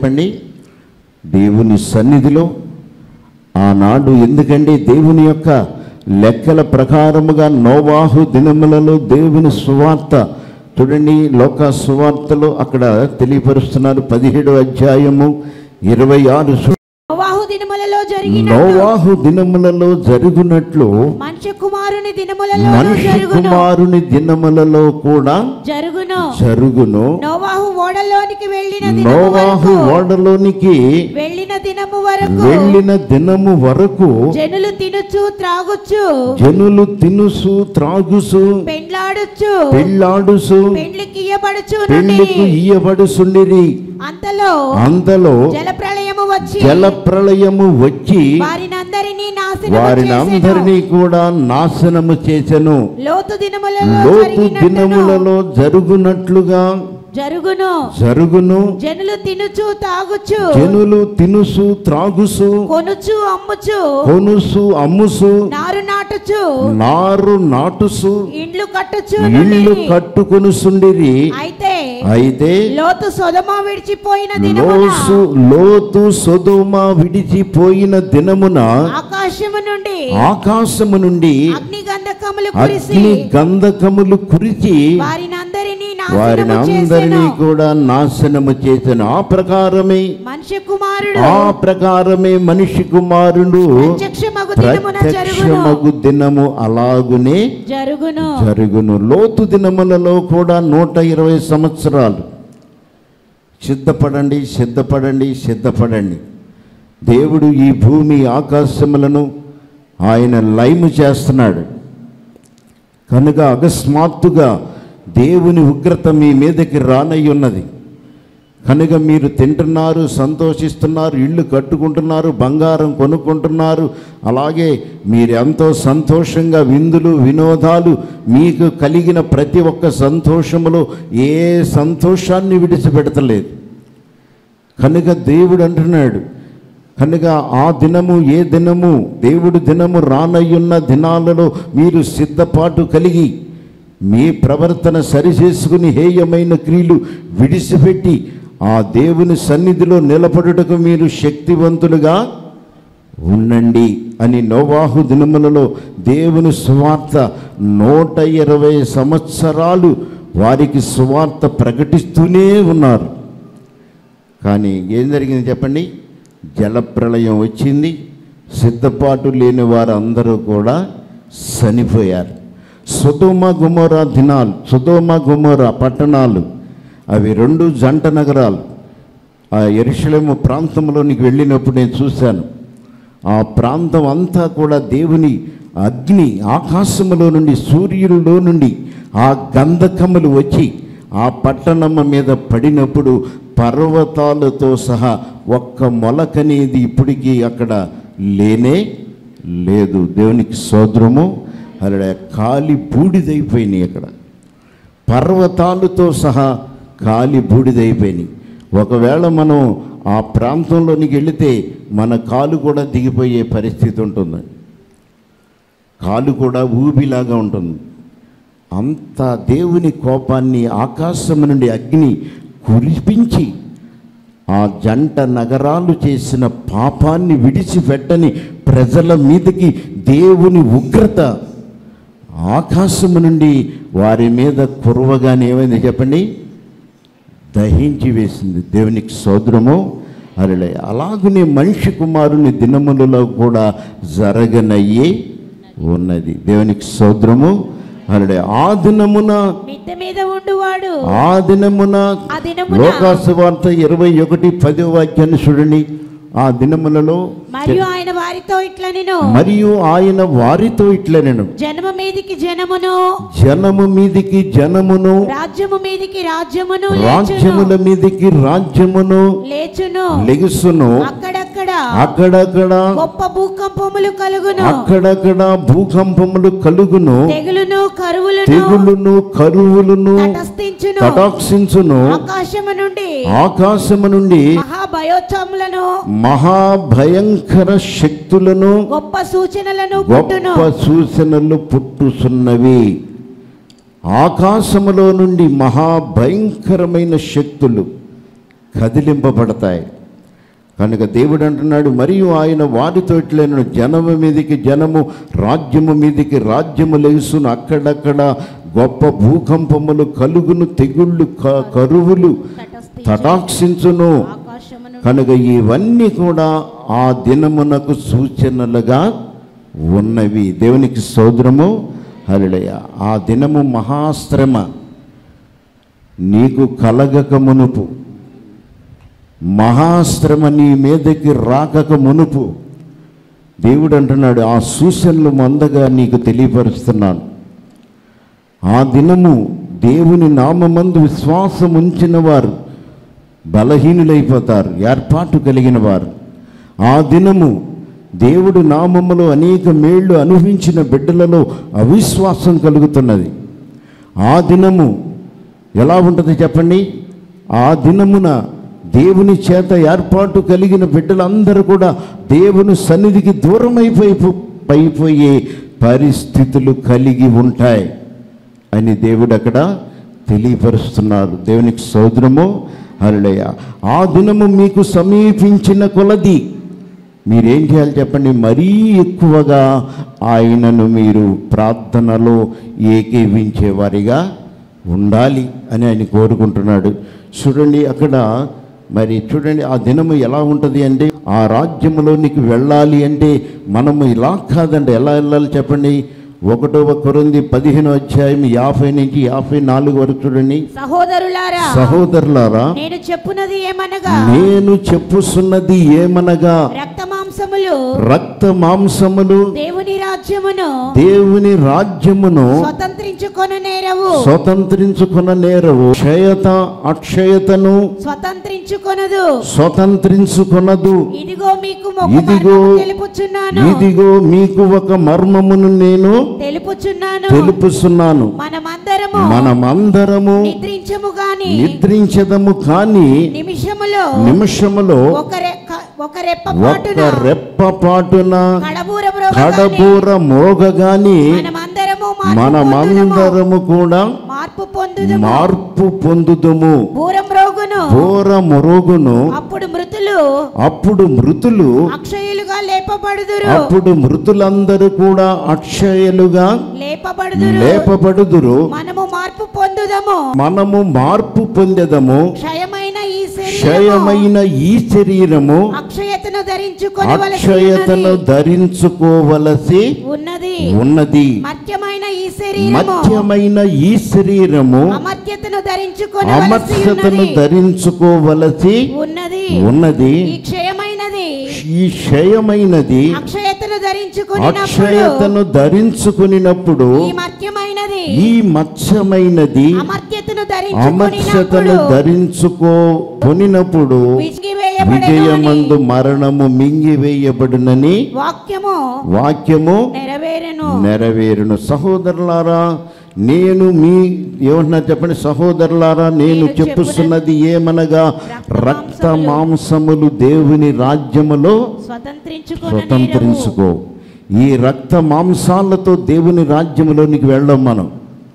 చెప్పండి దేవుని సన్నిధిలో ఆనాడు ఎందుకంటే దేవుని యొక్క లెక్కల ప్రకారముగా నోవాహు దినములలో దేవుని సువార్త చూడండి లోక సువార్తలో అక్కడ తెలియపరుస్తున్నారు పదిహేడు అధ్యాయము ఇరవై ఆరు నోవాహు దినములలో జరిగిన నోవాహు దినములలో జరుగునట్లు మనుష్య కుమారుని దినములలో మనిషి జరుగును కుమారుని దినములలో కూడా జరుగును జరుగును నోవాహు ఓడలోనికి వెళ్ళిన దినము నోవాహు వరకు ఓడలోనికి వెళ్ళిన దినము వరకు వెళ్ళిన దినము వరకు జనులు తినుచు త్రాగుచు జనులు తినుసు త్రాగుసు పెండ్లాడుచు పెళ్ళాడుసు పెండ్లికి ఇయ్యబడుచు పెళ్లికు ఇయ్యబడుసుండిరి అంతలో అంతలో జల ప్రళయము వచ్చి జల ప్రళయము వచ్చి వారిని అందరినీ నాశనము వారిని చేసెను. అందరినీ కూడా నాశనము చేసెను లోతు దినములలో లోతు జరిగినట్టును దినములలో జరుగునట్లుగా జరుగును జరుగును జనులు తినుచు తాగుచు జనులు తినుసు త్రాగుసు కొనుచు అమ్ముచు కొనుసు అమ్ముసు నారు నాటుచు నారు నాటుసు ఇండ్లు కట్టుచు ఇల్లు నుండిరి. కట్టుకొనుసుండిరి అయితే అయితే లోతు సొదమ విడిచిపోయిన దినమున లోసు లోతు సొదోమ విడిచిపోయిన దినమున ఆకాశము నుండి ఆకాశము నుండి అగ్ని గంధకములు కురిసి అగ్ని గంధకములు కురిచి వారిని అందరినీ వారిని నాశనము అందరినీ చేసెను కూడా నాశనము చేసిన ఆ ప్రకారమే మనిషి కుమారుడు ఆ ప్రకారమే మనిషి కుమారుడు ప్రత్యక్షమగు దినమున జరుగును ప్రత్యక్షమగు దినము అలాగునే జరుగును జరుగును లోతు దినములలో కూడా నూట ఇరవై సంవత్సరాలు సిద్ధపడండి సిద్ధపడండి సిద్ధపడండి దేవుడు ఈ భూమి ఆకాశములను ఆయన లైము చేస్తున్నాడు కనుక అకస్మాత్తుగా దేవుని ఉగ్రత మీ మీదకి రానయ్యున్నది కనుక మీరు తింటున్నారు సంతోషిస్తున్నారు ఇళ్ళు కట్టుకుంటున్నారు బంగారం కొనుక్కుంటున్నారు అలాగే మీరు ఎంతో సంతోషంగా విందులు వినోదాలు మీకు కలిగిన ప్రతి ఒక్క సంతోషములో ఏ సంతోషాన్ని విడిచిపెడతలేదు కనుక దేవుడు అంటున్నాడు కనుక ఆ దినము ఏ దినము దేవుడు దినము రానయ్యున్న దినాలలో మీరు సిద్ధపాటు కలిగి మీ ప్రవర్తన సరిచేసుకుని హేయమైన క్రియలు విడిచిపెట్టి ఆ దేవుని సన్నిధిలో నిలబడుటకు మీరు శక్తివంతులుగా ఉండండి అని నోవాహు దినములలో దేవుని సువార్త నూట ఇరవై సంవత్సరాలు వారికి సువార్త ప్రకటిస్తూనే ఉన్నారు కానీ ఏం జరిగింది చెప్పండి జలప్రళయం వచ్చింది సిద్ధపాటు లేని వారు అందరూ కూడా చనిపోయారు సుధోమ గుమోరా దినాలు సుధోమ గుమోరా పట్టణాలు అవి రెండు జంట నగరాలు ఆ ఎరుషలేము ప్రాంతంలోనికి వెళ్ళినప్పుడు నేను చూశాను ఆ ప్రాంతం అంతా కూడా దేవుని అగ్ని ఆకాశములో నుండి సూర్యుడిలో నుండి ఆ గంధకములు వచ్చి ఆ పట్టణం మీద పడినప్పుడు పర్వతాలతో సహా ఒక్క మొలకనేది ఇప్పటికీ అక్కడ లేనే లేదు దేవునికి సోదరము అలా కాలి బూడిదైపోయినాయి అక్కడ పర్వతాలతో సహా కాలి బూడిదైపోయినాయి ఒకవేళ మనం ఆ ప్రాంతంలోనికి వెళితే మన కాలు కూడా దిగిపోయే పరిస్థితి ఉంటుంది కాలు కూడా ఊబిలాగా ఉంటుంది అంత దేవుని కోపాన్ని ఆకాశం నుండి అగ్ని కురిపించి ఆ జంట నగరాలు చేసిన పాపాన్ని విడిచిపెట్టని ప్రజల మీదకి దేవుని ఉగ్రత ఆకాశము నుండి వారి మీద కురవగానే ఏమైంది చెప్పండి దహించి వేసింది దేవునికి సోదరము అరలే అలాగనే మనిషి కుమారుని దినములలో కూడా జరగనయ్యే ఉన్నది దేవునికి సోదరము అరలే ఆ దినమున మిద్దె మీద ఉండువాడు ఆ దినమున ఆ దినమున లోకాసు వార్త ఇరవై ఒకటి పదో వాక్యాన్ని చూడండి ఆ దినములలో మరియు ఆయన వారితో ఇట్లా నేను మరియు ఆయన వారితో ఇట్లా నేను జనము మీదికి జనమును జనము మీదికి జనమును రాజ్యము మీదికి రాజ్యమును లేచును రాజ్యముల మీదికి రాజ్యమును లేచును లెగుసును అక్కడక్కడ అక్కడక్కడ గొప్ప భూకంపములు కలుగును అక్కడక్కడ భూకంపములు కలుగును తెగులును కరువులను తెగులును కరువులను తటస్థించును కటాక్షించును ఆకాశము నుండి ఆకాశము నుండి మహాభయోత్సములను మహాభయంకర శక్తులను గొప్ప సూచనలను పుట్టును గొప్ప సూచనలు పుట్టుచున్నవి ఆకాశములో నుండి మహాభయంకరమైన శక్తులు కదిలింపబడతాయి కనుక దేవుడు అంటున్నాడు మరియు ఆయన వారితో ఇట్లైన జనము మీదికి జనము రాజ్యము మీదికి రాజ్యము లేసును అక్కడక్కడ గొప్ప భూకంపములు కలుగును తెగుళ్ళు క- కరువులు తటాక్షించును ఆకాశమును కనుక ఇవన్నీ కూడా ఆ దినమునకు సూచనలుగా ఉన్నవి దేవునికి సోదరము హరిడయ ఆ దినము మహాశ్రమ నీకు కలగక మునుపు మహాశ్రమ నీ మీదకి రాకక మునుపు దేవుడు అంటున్నాడు ఆ సూచనలు మందగా నీకు తెలియపరుస్తున్నాను ఆ దినము దేవుని నామమందు విశ్వాసం ఉంచిన వారు బలహీనులైపోతారు ఏర్పాటు కలిగిన వారు ఆ దినము దేవుడు నామములో అనేక మేళ్లు అనుభవించిన బిడ్డలలో అవిశ్వాసం కలుగుతున్నది ఆ దినము ఎలా ఉంటుంది చెప్పండి ఆ దినమున దేవుని చేత ఏర్పాటు కలిగిన బిడ్డలందరూ కూడా దేవుని సన్నిధికి దూరం అయిపోయి పైపోయే పరిస్థితులు కలిగి ఉంటాయి అని దేవుడు అక్కడ తెలియపరుస్తున్నారు దేవునికి సోదరము హరుడయ్య ఆ దినము మీకు సమీపించిన కొలది మీరేం చేయాలి చెప్పండి మరీ ఎక్కువగా ఆయనను మీరు ప్రార్థనలో ఏకీవించేవారిగా ఉండాలి అని ఆయన కోరుకుంటున్నాడు చూడండి అక్కడ మరి చూడండి ఆ దినము ఎలా ఉంటుంది అంటే ఆ రాజ్యములోనికి వెళ్ళాలి అంటే మనము ఇలా కాదండి ఎలా వెళ్ళాలి చెప్పండి ఒకటవ కొరింది పదిహేను అధ్యాయం యాభై నుంచి యాభై నాలుగు వరకు చూడండి సహోదరులారా సహోదరులారా నేను చెప్పున్నది ఏమనగా నేను చెప్పుస్తున్నది ఏమనగా రక్త మాంసములు రక్త మాంసములు దేవుని రాజ్యమును దేవుని రాజ్యమును స్వతంత్రించుకొన నేరవు స్వతంత్రించుకున్న నేరవు క్షయత అక్షయతను స్వతంత్రించుకొనదు స్వతంత్రించుకున్నదు ఇదిగో మీకు ఒక ఇదిగో మర్మము తెలుపుచున్నాను ఇదిగో మీకు ఒక మర్మమును నేను తెలుపుచున్నాను తెలుపుతున్నాను మనమందరము మనమందరము నిద్రించము గాని నిద్రించదము కాని నిమిషములో నిమిషములో ఒక రెక్క ఒక రెప్ప ఒక్క పాటున రెప్పపాటున కడబూర మ్రోగగాని కడబూర మోగగాని మనమందరము మార్పు పొందుదుము. మనమందరము కూడా మార్పు పొందుదుము మార్పు పొందుదుము బూరం రోగును ఘోర మొరుగును అప్పుడు మృతులు అప్పుడు మృతులు అక్షయులుగా లేపబడుదురు అప్పుడు మృతులందరూ కూడా అక్షయలుగా లేపబడుదురు లేపబడుదురు మనము మార్పు పొందుదము మనము మార్పు పొందెదము క్షయమైన ఈ శరీరము క్షయమైన ఈ శరీరము అక్షయతను ధరించుకొని అక్షయతను ధరించుకోవలసి ఉన్నది ఉన్నది మత్యమైన ఈ శరీరము మత్యమైన ఈ శరీరము అమర్త్యతను ధరించుకొని అమర్షతను ధరించుకోవలసి ఉన్నది ఉన్నది ఈ క్షయమైనది ఈ క్షయమైనది అక్షయతను ధరించుకుని అక్షయతను ధరించుకునినప్పుడు ఈ మత్యమైనది ఈ మత్స్యమైనది అమర్త్యతను అమర్షతను ధరించుకుని ధరించుకో కొనినప్పుడు విజయమందు మరణము మింగివేయబడునని వాక్యము వాక్యము నెరవేరెను నెరవేరును సహోదరులారా నేను మీ ఏమంటున్నా చెప్పండి సహోదరులారా నేను నేను చెప్పుస్తున్నది ఏమనగా రక్త రక్త మాంసములు దేవుని రాజ్యములో స్వతంత్రించుకుని స్వతంత్రించుకో ఈ రక్త మాంసాలతో దేవుని రాజ్యములోనికి వెళ్ళం మనం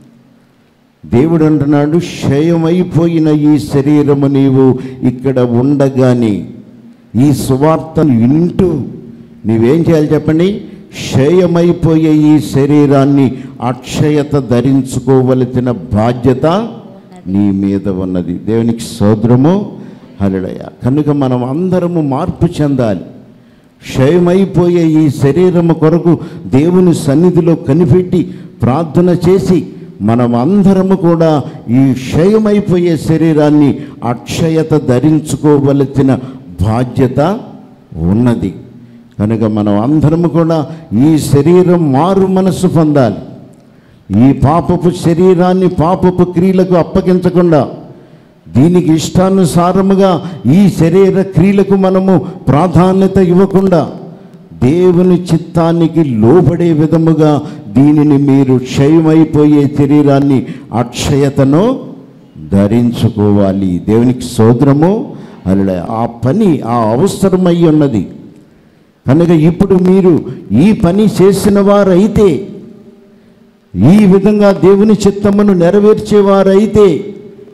దేవుడు అంటున్నాడు క్షయమైపోయిన ఈ శరీరము నీవు ఇక్కడ ఉండగాని ఈ సువార్తను వింటూ నీవేం చేయాలి చెప్పండి క్షయమైపోయే ఈ శరీరాన్ని అక్షయత ధరించుకోవలసిన బాధ్యత నీ మీద ఉన్నది దేవునికి సోదరము హరిడయ కనుక మనం అందరము మార్పు చెందాలి క్షయమైపోయే ఈ శరీరము కొరకు దేవుని సన్నిధిలో కనిపెట్టి ప్రార్థన చేసి మనం అందరము కూడా ఈ క్షయమైపోయే శరీరాన్ని అక్షయత ధరించుకోవలసిన బాధ్యత ఉన్నది కనుక మనం అందరము కూడా ఈ శరీరం మారు మనసు పొందాలి ఈ పాపపు శరీరాన్ని పాపపు క్రియలకు అప్పగించకుండా దీనికి ఇష్టానుసారముగా ఈ శరీర క్రియలకు మనము ప్రాధాన్యత ఇవ్వకుండా దేవుని చిత్తానికి లోబడే విధముగా దీనిని మీరు క్షయమైపోయే శరీరాన్ని అక్షయతను ధరించుకోవాలి దేవునికి సోదరము అలా ఆ పని ఆ అవసరమై ఉన్నది కనుక ఇప్పుడు మీరు ఈ పని చేసిన వారైతే ఈ విధంగా దేవుని చిత్తమును నెరవేర్చేవారైతే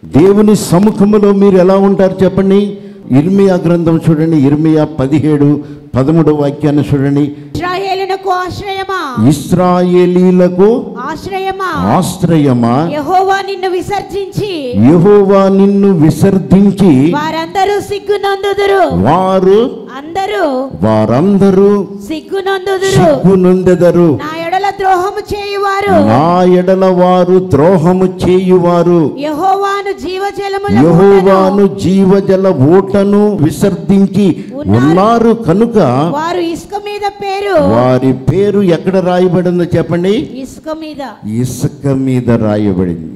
దేవుని సముఖములో మీరు ఎలా ఉంటారు చెప్పండి ఇర్మియా గ్రంథం చూడండి ఇర్మియా పదిహేడు పదమూడు వాక్యాన్ని చూడండి ఇశ్రాయేలునకు ఆశ్రయమా ఇస్రాయేలీలకు ఆశ్రయమా ఆశ్రయమా యెహోవా నిన్ను విసర్జించి యెహోవా నిన్ను విసర్జించి వారందరూ సిగ్గునందుదురు వారు అందరూ వారందరూ సిగ్గునందుదురు సిగ్గునొందెదరు నా ఎడల ద్రోహము చేయువారు నా ఎడల వారు ద్రోహము చేయువారు యెహోవాను జీవజలముల యెహోవాను జీవజల ఊటను విసర్జించి ఉన్నారు కనుక వారు ఇసుక మీద పేరు వారి పేరు ఎక్కడ రాయబడిందో చెప్పండి ఇసుక మీద ఇసుక మీద రాయబడింది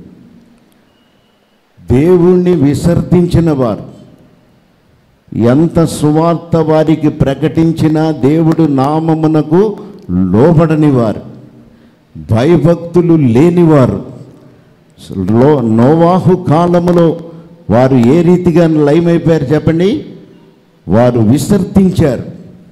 దేవుణ్ణి విసర్జించిన వారు ఎంత సువార్త వారికి ప్రకటించినా దేవుడు నామమునకు లోబడని వారు భయభక్తులు లేనివారు లో నోవాహు కాలములో వారు ఏ రీతిగా లయమైపోయారు చెప్పండి వారు విసర్జించారు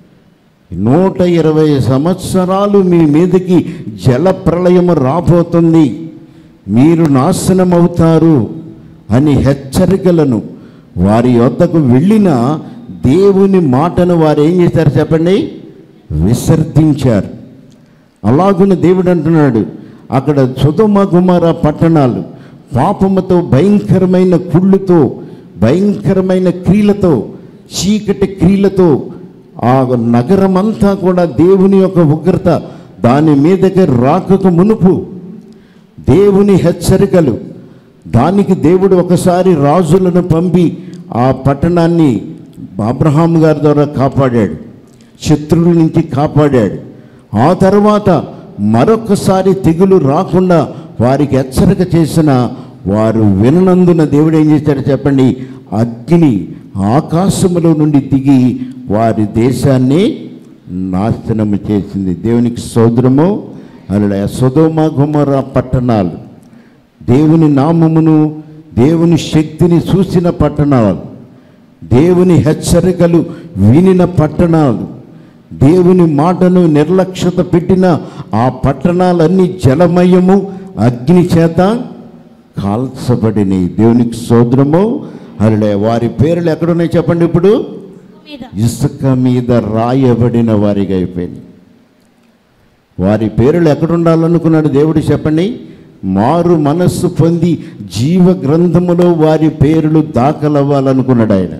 నూట ఇరవై సంవత్సరాలు మీ మీదకి జల ప్రళయము రాబోతుంది మీరు నాశనం అవుతారు అని హెచ్చరికలను వారి వద్దకు వెళ్ళిన దేవుని మాటను వారు ఏం చేశారు చెప్పండి విసర్జించారు అలాగున దేవుడు అంటున్నాడు అక్కడ సుధమ కుమార పట్టణాలు పాపముతో భయంకరమైన కుళ్ళుతో భయంకరమైన క్రియలతో చీకటి క్రియలతో ఆ నగరమంతా కూడా దేవుని యొక్క ఉగ్రత దాని మీదకి రాకకు మునుపు దేవుని హెచ్చరికలు దానికి దేవుడు ఒకసారి రాజులను పంపి ఆ పట్టణాన్ని అబ్రహాం గారి ద్వారా కాపాడాడు శత్రువుల నుంచి కాపాడాడు ఆ తర్వాత మరొకసారి తెగులు రాకుండా వారికి హెచ్చరిక చేసిన వారు విననందున దేవుడు ఏం చేశాడు చెప్పండి అగ్ని ఆకాశములో నుండి దిగి వారి దేశాన్ని నాశనము చేసింది దేవునికి సోదరము అలా సుధోమ గుమర పట్టణాలు దేవుని నామమును దేవుని శక్తిని చూసిన పట్టణాలు దేవుని హెచ్చరికలు వినిన పట్టణాలు దేవుని మాటను నిర్లక్ష్యత పెట్టిన ఆ పట్టణాలన్నీ జలమయము అగ్ని చేత కాల్చబడినాయి దేవునికి సోదరము అలా వారి పేర్లు ఎక్కడున్నాయి చెప్పండి ఇప్పుడు మీద ఇసుక మీద రాయబడిన వారిగా అయిపోయింది వారి పేర్లు ఎక్కడుండాలనుకున్నాడు దేవుడు చెప్పండి మారు మనస్సు పొంది జీవ గ్రంథములో వారి పేర్లు దాఖలవ్వాలనుకున్నాడు ఆయన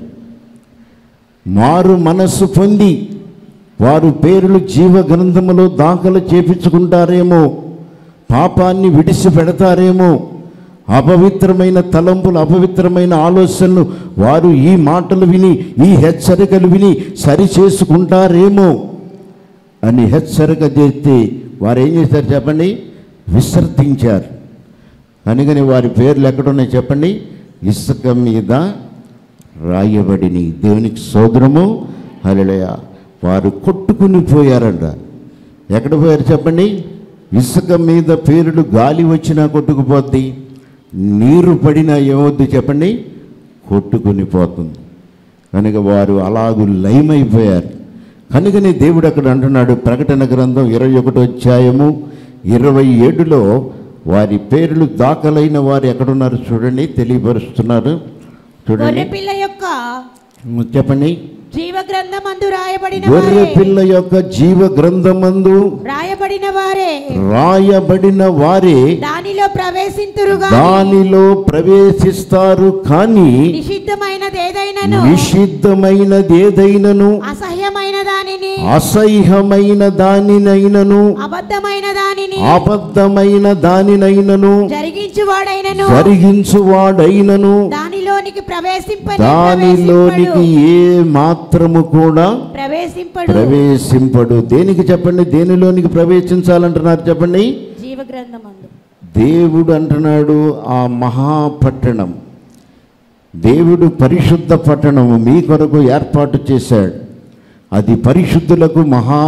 మారు మనస్సు పొంది వారు పేర్లు జీవ గ్రంథములో దాఖలు చేపించుకుంటారేమో పాపాన్ని విడిచిపెడతారేమో అపవిత్రమైన తలంపులు అపవిత్రమైన ఆలోచనలు వారు ఈ మాటలు విని ఈ హెచ్చరికలు విని సరి చేసుకుంటారేమో అని హెచ్చరిక చేస్తే వారు ఏం చేశారు చెప్పండి విసర్జించారు కనుకని వారి పేర్లు ఎక్కడున్నాయి చెప్పండి ఇసుక మీద రాయబడిని దేవునికి సోదరము హల్లెలూయ వారు కొట్టుకుని పోయారంట ఎక్కడ పోయారు చెప్పండి ఇసుక మీద పేరులు గాలి వచ్చినా కొట్టుకుపోద్ది నీరు పడినా ఏమవుద్ది చెప్పండి కొట్టుకుని పోతుంది కనుక వారు అలాగు లయమైపోయారు కనుకనే దేవుడు అక్కడ అంటున్నాడు ప్రకటన గ్రంథం ఇరవై ఒకటో అధ్యాయము ఇరవై ఏడులో వారి పేర్లు దాఖలైన వారు ఎక్కడున్నారు చూడండి తెలియపరుస్తున్నారు చూడండి గొర్రెపిల్ల యొక్క చెప్పండి జీవ గ్రంథమందు రాయబడిన గొర్రె వారే పిల్ల యొక్క జీవ గ్రంథమందు రాయబడిన వారే రాయబడిన వారే దానిలో ప్రవేశింతురుగా దానిలో ప్రవేశిస్తారు కానీ నిషిద్ధమైనది ఏదైనను నిషిద్ధమైనదేదైనను అసహ్యమైన దానిని అసహ్యమైన దానినైనను అబద్ధమైన దానిని అబద్ధమైన దానినైనను జరిగించువాడైనను జరిగించువాడైనను దానిలోనికి ప్రవేశింపని దానిలోనికి ఏ మాత్రము కూడా ప్రవేశింపడు ప్రవేశింపడు దేనికి చెప్పండి దేనిలోనికి ప్రవేశించాలంటున్నారు చెప్పండి జీవ గ్రంథమందు దేవుడు అంటున్నాడు ఆ మహాపట్టణం దేవుడు పరిశుద్ధ పట్టణము మీ కొరకు ఏర్పాటు చేశాడు అది పరిశుద్ధులకు మహా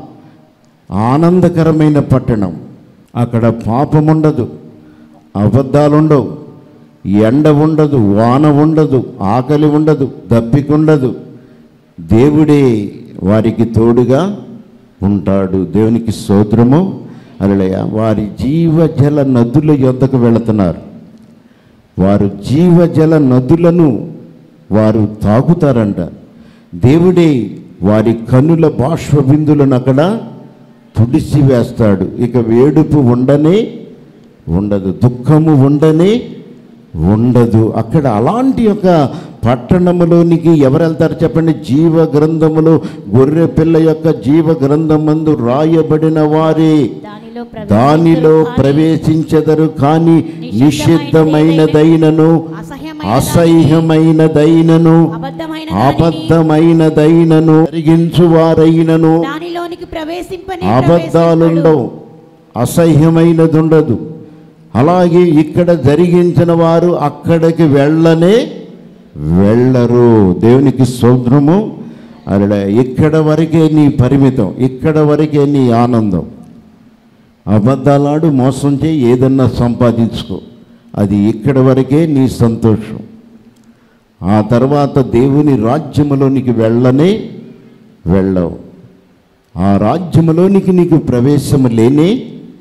ఆనందకరమైన పట్టణం అక్కడ పాపం ఉండదు అబద్ధాలుండవు ఎండ ఉండదు వాన ఉండదు ఆకలి ఉండదు దప్పిక ఉండదు దేవుడే వారికి తోడుగా ఉంటాడు దేవునికి స్తోత్రము అలలయ వారి జీవజల నదుల యొద్దకు వెళుతున్నారు వారు జీవజల నదులను వారు తాగుతారంట దేవుడే వారి కనుల బాష్ప బిందులను అక్కడ తుడిసివేస్తాడు ఇక వేడుపు ఉండనే ఉండదు దుఃఖము ఉండనే ఉండదు అక్కడ అలాంటి ఒక పట్టణములోనికి ఎవరు వెళ్తారు చెప్పండి జీవ గ్రంథములో గొర్రె పిల్ల యొక్క జీవ గ్రంథమందు రాయబడిన వారే దానిలో దానిలో ప్రవేశించెదరు కానీ నిషిద్ధమైనదైనను అసహ్యమైన అసహ్యమైనదైనను అబద్ధమైన అబద్ధమైనదైనను జరిగించువారైనను దానిలోనికి ప్రవేశింపని అబద్ధాలుండవు అసహ్యమైనది ఉండదు అలాగే ఇక్కడ జరిగించిన వారు అక్కడికి వెళ్ళనే వెళ్ళరు దేవునికి సౌద్రము అలా ఇక్కడ వరకే నీ పరిమితం ఇక్కడ వరకే నీ ఆనందం అబద్ధాలాడు మోసం చేయి ఏదన్నా సంపాదించుకో అది ఇక్కడ వరకే నీ సంతోషం ఆ తర్వాత దేవుని రాజ్యములోనికి వెళ్ళనే వెళ్ళవు ఆ రాజ్యములోనికి నీకు ప్రవేశం లేనే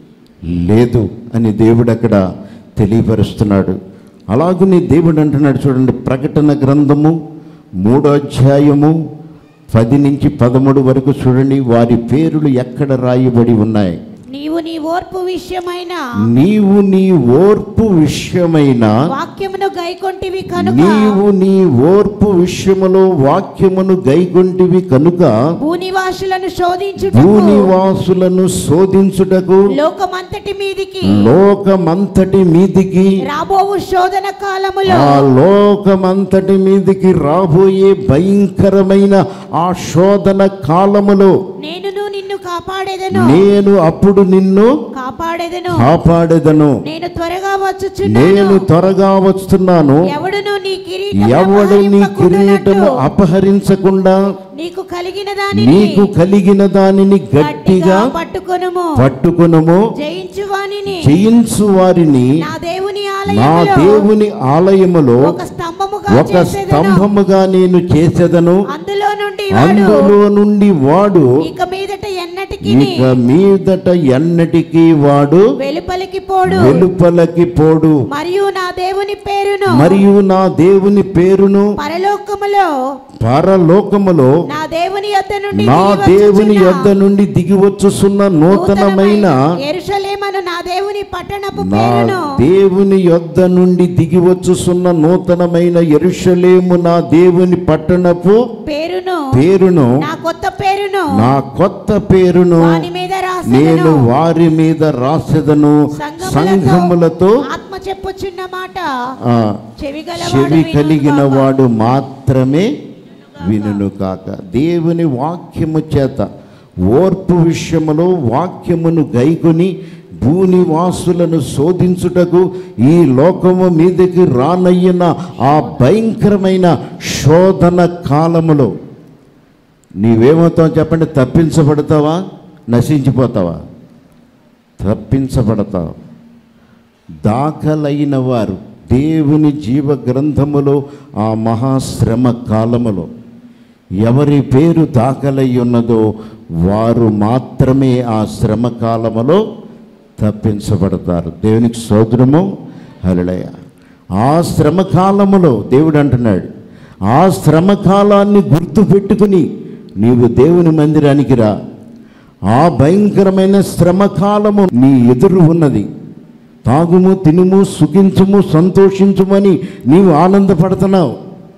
లేదు అని దేవుడు అక్కడ తెలియపరుస్తున్నాడు అలాగనే దేవుడు అంటున్నాడు చూడండి ప్రకటన గ్రంథము మూడో అధ్యాయము పది నుంచి పదమూడు వరకు చూడండి వారి పేర్లు ఎక్కడ రాయబడి ఉన్నాయి నీవు నీ ఓర్పు విషయమైన నీవు నీ ఓర్పు విషయమైన వాక్యమును గైకొంటివి కనుక నీవు నీ ఓర్పు విషయములో వాక్యమును గైగొంటివి కనుక భూనివాసులను శోధించుటకు భూనివాసులను శోధించుటకు లోకమంతటి మీదికి లోకమంతటి మీదికి రాబోవు శోధన కాలములో ఆ లోకమంతటి మీదికి రాబోయే భయంకరమైన ఆ శోధన కాలములో నేనును నిన్ను కాపాడేదను నేను అప్పుడు నిన్ను కాపాడేదను కాపాడేదను నేను త్వరగా నేను వచ్చుచున్నాను త్వరగా వస్తున్నాను ఎవడును నీ కిరీటం ఎవడు నీ కిరీటము అపహరించకుండా నీకు కలిగిన దానిని నీకు కలిగిన దానిని గట్టిగా గట్టిగా పట్టుకొనుము పట్టుకునము జయించు వానిని జయించు వారిని నా దేవుని నా ఆలయములో దేవుని ఆలయములో ఒక స్తంభముగా ఒక చేసేదను స్తంభముగా నేను చేసేదను అందులో నుండి వాడు అందులో నుండి వాడు ఇక మీదట ఎన్నటికి ఇక మీదట ఎన్నటికీ వాడు వెలుపలికి పోడు వెలుపలకి పోడు మరియు నా దేవుని పేరును మరియు నా దేవుని పేరును పరలోకములో పరలోకములో నా దేవుని యొద్ద నుండి నా దిగి దేవుని వచ్చుచున్న యొద్ద నుండి దిగి వచ్చుచున్న నూతనమైన యెరూషలేమను నా దేవుని పట్టణపు నా పేరును దేవుని యొద్ద నుండి దిగి వచ్చుచున్న నూతనమైన ఎరుషలేము నా దేవుని పట్టణపు పేరును పేరును నా కొత్త పేరును నా కొత్త పేరును వాని మీద నేను రాసెదను వారి మీద రాసెదను సంఘములతో ఆత్మ చెప్పుచున్న మాట ఆ, చెవి చెవి కలిగిన వాడు మాత్రమే వినును కాక దేవుని వాక్యము చేత ఓర్పు విషయములో వాక్యమును గైకొని భూనివాసులను శోధించుటకు ఈ లోకము మీదకి రానయ్యిన ఆ భయంకరమైన శోధన కాలములో నీవేమవుతావు చెప్పండి తప్పించబడతావా నశించిపోతావా తప్పించబడతావు దాఖలైన వారు దేవుని జీవ గ్రంథములో ఆ మహాశ్రమ కాలములో ఎవరి పేరు దాఖలై ఉన్నదో వారు మాత్రమే ఆ శ్రమ కాలములో తప్పించబడతారు దేవునికి సోదరము హలడయ ఆ శ్రమ కాలములో దేవుడు అంటున్నాడు ఆ శ్రమ కాలాన్ని గుర్తు పెట్టుకుని నీవు దేవుని మందిరానికి రా ఆ భయంకరమైన శ్రమ కాలము నీ ఎదురు ఉన్నది తాగుము తినుము సుఖించుము సంతోషించుమని నీవు ఆనందపడుతున్నావు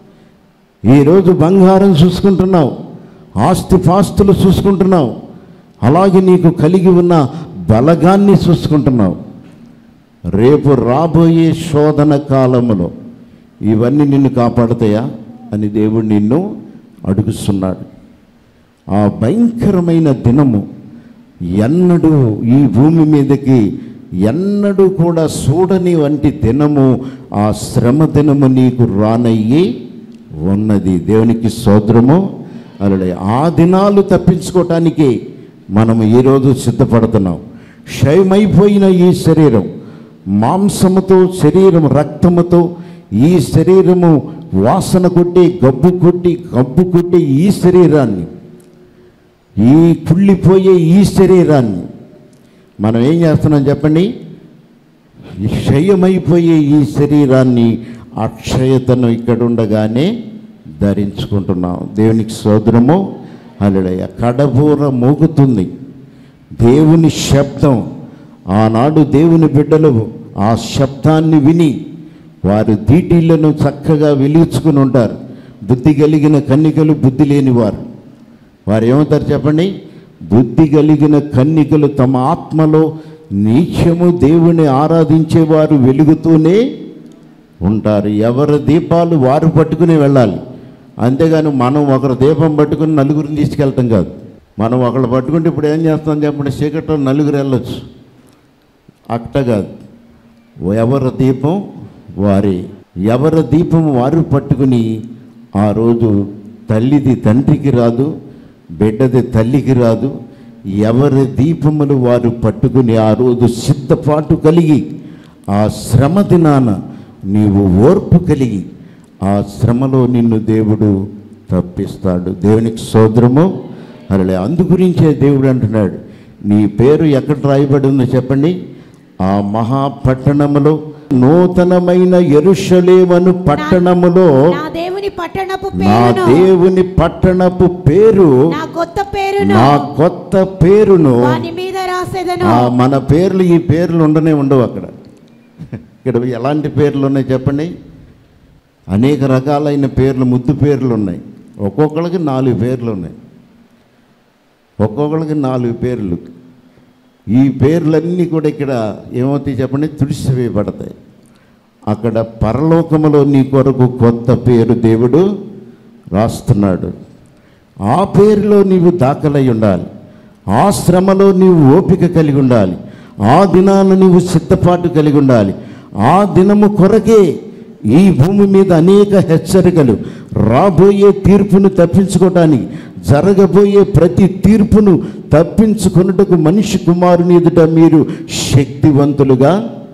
ఈరోజు బంగారం చూసుకుంటున్నావు ఆస్తి పాస్తులు చూసుకుంటున్నావు అలాగే నీకు కలిగి ఉన్న బలగాన్ని చూసుకుంటున్నావు రేపు రాబోయే శోధన కాలములో ఇవన్నీ నిన్ను కాపాడతాయా అని దేవుడు నిన్ను అడుగుతున్నాడు ఆ భయంకరమైన దినము ఎన్నడూ ఈ భూమి మీదకి ఎన్నడూ కూడా చూడని వంటి దినము ఆ శ్రమ దినము నీకు రానయ్యి ఉన్నది దేవునికి సోదరము అలా ఆ దినాలు తప్పించుకోవటానికి మనము ఈరోజు సిద్ధపడుతున్నాం క్షయమైపోయిన ఈ శరీరం మాంసముతో శరీరం రక్తముతో ఈ శరీరము వాసన కొట్టి గబ్బు కొట్టి గబ్బు కొట్టి ఈ శరీరాన్ని ఈ కుళ్ళిపోయే ఈ శరీరాన్ని మనం ఏం చేస్తున్నాం చెప్పండి ఈ క్షయమైపోయే ఈ శరీరాన్ని అక్షయతను ఇక్కడ ఉండగానే ధరించుకుంటున్నాం దేవునికి సోదరము అలడయ కడబూర మోగుతుంది దేవుని శబ్దం ఆనాడు దేవుని బిడ్డలు ఆ శబ్దాన్ని విని వారు దీటిళ్లను చక్కగా వెలుగుచుకుని ఉంటారు బుద్ధి కలిగిన కన్నికలు బుద్ధి లేనివారు వారు ఏమవుతారు చెప్పండి బుద్ధి కలిగిన కన్నికలు తమ ఆత్మలో నీచము దేవుని ఆరాధించేవారు వెలుగుతూనే ఉంటారు ఎవరి దీపాలు వారు పట్టుకుని వెళ్ళాలి అంతేగాని మనం ఒకరి దీపం పట్టుకుని నలుగురిని తీసుకెళ్తాం కాదు మనం ఒకళ్ళు పట్టుకుంటే ఇప్పుడు ఏం చేస్తాం చెప్పండి చీకట్లో నలుగురు వెళ్ళొచ్చు అట్ట కాదు ఎవరి దీపం వారి ఎవరి దీపం వారు పట్టుకుని ఆ రోజు తల్లిది తండ్రికి రాదు బిడ్డది తల్లికి రాదు ఎవరి దీపములు వారు పట్టుకుని ఆ రోజు సిద్ధపాటు కలిగి ఆ శ్రమ దినాన నీవు ఓర్పు కలిగి ఆ శ్రమలో నిన్ను దేవుడు తప్పిస్తాడు దేవునికి సోదరము అలా అందు గురించే దేవుడు అంటున్నాడు నీ పేరు ఎక్కడ రాయబడి ఉందో చెప్పండి ఆ మహాపట్టణములో నూతనమైన ఎరుషలేమను పట్టణములో నా దేవుని పట్టణపు నా పేరును దేవుని పట్టణపు పేరు నా కొత్త పేరును నా కొత్త పేరును వాని మీద రాసేదను ఆ మన పేర్లు ఈ పేర్లు ఉండనే ఉండవు అక్కడ ఇక్కడ ఎలాంటి పేర్లు ఉన్నాయి చెప్పండి అనేక రకాలైన పేర్లు ముద్దు పేర్లు ఉన్నాయి ఒక్కొక్కరికి నాలుగు పేర్లు ఉన్నాయి ఒక్కొక్కరికి నాలుగు పేర్లు ఈ పేర్లన్నీ కూడా ఇక్కడ ఏమవుతాయి చెప్పండి తుడిసివేయబడతాయి అక్కడ పరలోకములో నీ కొరకు కొత్త పేరు దేవుడు రాస్తున్నాడు ఆ పేరులో నీవు దాఖలై ఉండాలి ఆ శ్రమలో నీవు ఓపిక కలిగి ఉండాలి ఆ దినాన నీవు సిద్ధపాటు కలిగి ఉండాలి ఆ దినము కొరకే ఈ భూమి మీద అనేక హెచ్చరికలు రాబోయే తీర్పును తప్పించుకోవటానికి జరగబోయే ప్రతి తీర్పును తప్పించుకొనుటకు మనిషి కుమారుని ఎదుట మీరు శక్తివంతులుగా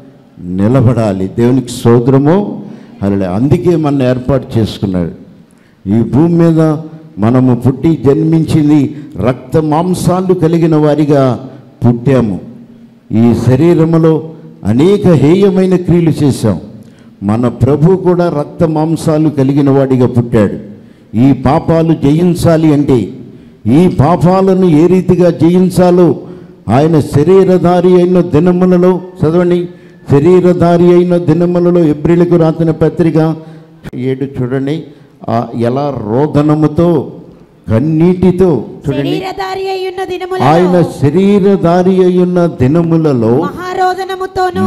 నిలబడాలి దేవునికి సోదరము అలా అందుకే మన ఏర్పాటు చేసుకున్నాడు ఈ భూమి మీద మనము పుట్టి జన్మించింది రక్త మాంసాలు కలిగిన వారిగా పుట్టాము ఈ శరీరములో అనేక హేయమైన క్రియలు చేశాం మన ప్రభు కూడా రక్త మాంసాలు కలిగిన వాడిగా పుట్టాడు ఈ పాపాలు జయించాలి అంటే ఈ పాపాలను ఏ రీతిగా జయించాలో ఆయన శరీరధారి అయిన దినములలో చదవండి శరీరధారి అయిన దినములలో ఎబ్రిలకు రాసిన పత్రిక ఏడు చూడండి ఆ ఎలా రోదనముతో కన్నీటితో చూడండి శరీరధారి అయ్యున్న ఆయన దినములలో శరీరధారి అయ్యున్న దినములలో మహారోదనముతోను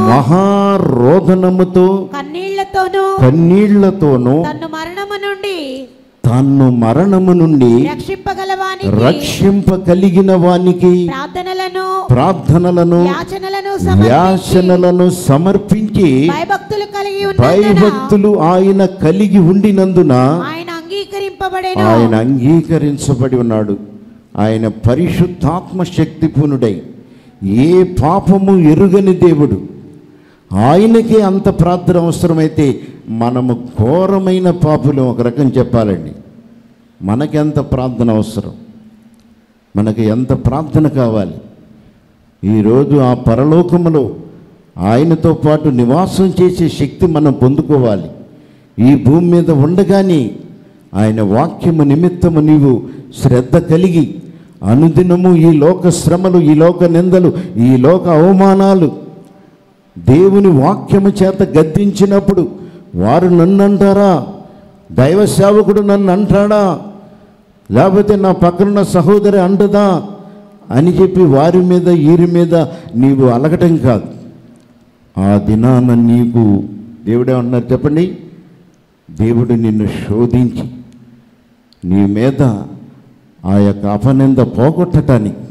మహారోదనముతో కన్నీళ్లతోను కన్నీళ్లతోనూ తన్ను మరణము నుండి తాను మరణము నుండి రక్షింపగలవానికి రక్షింప కలిగిన వానికి ప్రార్థనలను ప్రార్థనలను యాచనలను సమర్పించి వ్యాసనలను సమర్పించి భయభక్తులు కలిగి ఉన్నందున భయభక్తులు ఆయన కలిగి ఉండినందున ఆయన అంగీకరింపబడేను ఆయన అంగీకరించబడి ఉన్నాడు ఆయన పరిశుద్ధాత్మ శక్తిపూనుడై ఏ పాపము ఎరుగని దేవుడు ఆయనకే అంత ప్రార్థన అవసరమైతే మనము ఘోరమైన పాపులు ఒక రకం చెప్పాలండి మనకెంత ప్రార్థన అవసరం మనకి ఎంత ప్రార్థన కావాలి ఈరోజు ఆ పరలోకములో ఆయనతో పాటు నివాసం చేసే శక్తి మనం పొందుకోవాలి ఈ భూమి మీద ఉండగానే ఆయన వాక్యము నిమిత్తము నీవు శ్రద్ధ కలిగి అనుదినము ఈ లోక శ్రమలు ఈ లోక నిందలు ఈ లోక అవమానాలు దేవుని వాక్యము చేత గద్దించినప్పుడు వారు నన్ను అంటారా దైవ సేవకుడు నన్ను అంటాడా లేకపోతే నా పక్కనున్న సహోదరి అంటదా అని చెప్పి వారి మీద వీరి మీద నీవు అలగటం కాదు ఆ దినాన నీకు దేవుడే ఉన్నారు చెప్పండి దేవుడు నిన్ను శోధించి నీ మీద ఆ యొక్క అపనింద పోగొట్టటానికి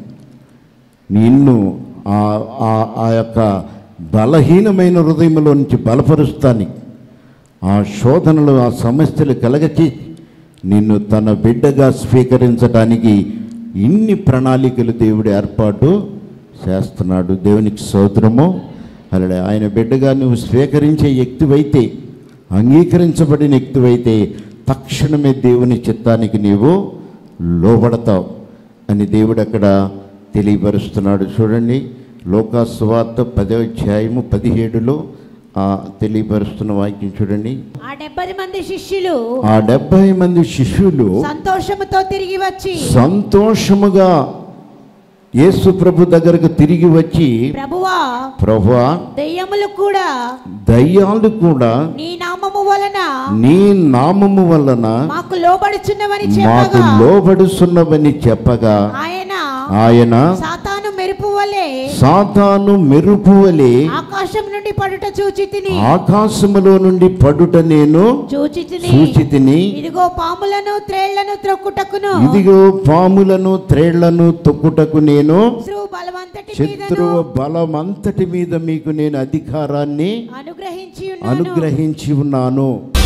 నిన్ను ఆ ఆ- ఆ యొక్క బలహీనమైన హృదయంలో నుంచి బలపరుస్తానికి ఆ శోధనలు ఆ సమస్యలు కలగచి నిన్ను తన బిడ్డగా స్వీకరించడానికి ఇన్ని ప్రణాళికలు దేవుడు ఏర్పాటు చేస్తున్నాడు దేవునికి సోదరము అలా ఆయన బిడ్డగా నువ్వు స్వీకరించే వ్యక్తివైతే అంగీకరించబడిన వ్యక్తివైతే తక్షణమే దేవుని చిత్తానికి నీవు లోబడతావు అని దేవుడు అక్కడ తెలియపరుస్తున్నాడు చూడండి లోకాసువార్త పదో అధ్యాయము పదిహేడులో ఆ తెలియపరుస్తున్న వాక్యం చూడండి ఆ డెబ్బై మంది శిష్యులు ఆ డెబ్బై మంది శిష్యులు సంతోషముతో తిరిగి వచ్చి సంతోషముగా యేసు ప్రభు దగ్గరకు తిరిగి వచ్చి ప్రభువా ప్రభువా దెయ్యములు కూడా దయ్యాలు కూడా నీ నామము వలన నీ నామము వలన మాకు లోబడుచున్నవని మాకు చెప్పగా లోబడుస్తున్నవని చెప్పగా ఆయన ఆయన సాతాను మెరుపు వలె సాతాను మెరుపు వలె ఆకాశం నుండి పడుట చూచి తిని ఆకాశములో నుండి పడుట నేను చూచి తిని చూచి తిని ఇదిగో పాములను త్రేళ్లను త్రొక్కుటకును ఇదిగో పాములను త్రేళ్లను తొక్కుటకు నేను శత్రువు బలవంతటి మీదను శత్రువు బలమంతటి మీద మీకు నేను అధికారాన్ని అనుగ్రహించి ఉన్నాను అనుగ్రహించి ఉన్నాను